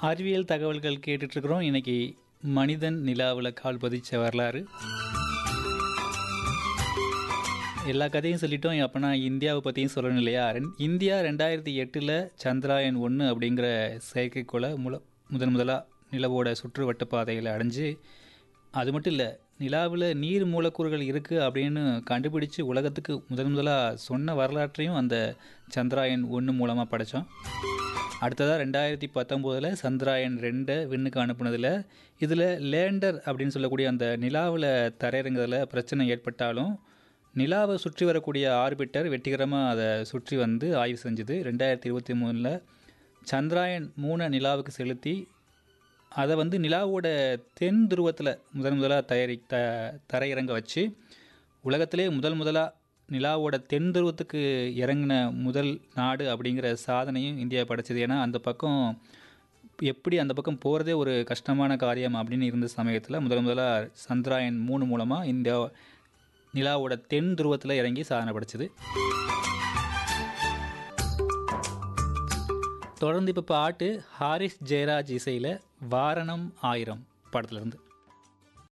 அறிவியல் தகவல்கள் கேட்டுட்ருக்குறோம் இன்னைக்கு மனிதன் நிலாவில் கால் பதிச்ச வரலாறு எல்லா கதையும் சொல்லிட்டோம் அப்போனா இந்தியாவை பற்றியும் சொல்லணும் இல்லையா ரெண் இந்தியா ரெண்டாயிரத்தி எட்டில் சந்திராயன் ஒன்று அப்படிங்கிற செயற்கைக்கோளை முல முதன் முதலாக நிலவோட சுற்று வட்டப்பாதைகளை அடைஞ்சு அது மட்டும் இல்லை நிலாவில் நீர் மூலக்கூறுகள் இருக்குது அப்படின்னு கண்டுபிடிச்சு உலகத்துக்கு முதன் முதலாக சொன்ன வரலாற்றையும் அந்த சந்திராயன் ஒன்று மூலமாக படைத்தோம் அடுத்ததாக ரெண்டாயிரத்தி பத்தொம்போதில் சந்திராயன் ரெண்டை விண்ணுக்கு அனுப்புனதில் இதில் லேண்டர் அப்படின்னு சொல்லக்கூடிய அந்த நிலாவில் தரையிறங்குறதுல பிரச்சனை ஏற்பட்டாலும் நிலாவை சுற்றி வரக்கூடிய ஆர்பிட்டர் வெற்றிகரமாக அதை சுற்றி வந்து ஆய்வு செஞ்சுது ரெண்டாயிரத்தி இருபத்தி மூணில் சந்திராயன் மூணை நிலாவுக்கு செலுத்தி அதை வந்து நிலாவோட தென் துருவத்தில் முதன் முதலாக தயாரி த தரையிறங்க வச்சு உலகத்திலே முதல் முதலாக நிலாவோட தென் துருவத்துக்கு இறங்கின முதல் நாடு அப்படிங்கிற சாதனையும் இந்தியா படைச்சது ஏன்னா அந்த பக்கம் எப்படி அந்த பக்கம் போகிறதே ஒரு கஷ்டமான காரியம் அப்படின்னு இருந்த சமயத்தில் முதல் முதலாக சந்திராயன் மூணு மூலமாக இந்தியா நிலாவோட தென் துருவத்தில் இறங்கி சாதனை படைச்சது தொடர்ந்து இப்போ பாட்டு ஹாரிஸ் ஜெயராஜ் இசையில் வாரணம் ஆயிரம் படத்துலேருந்து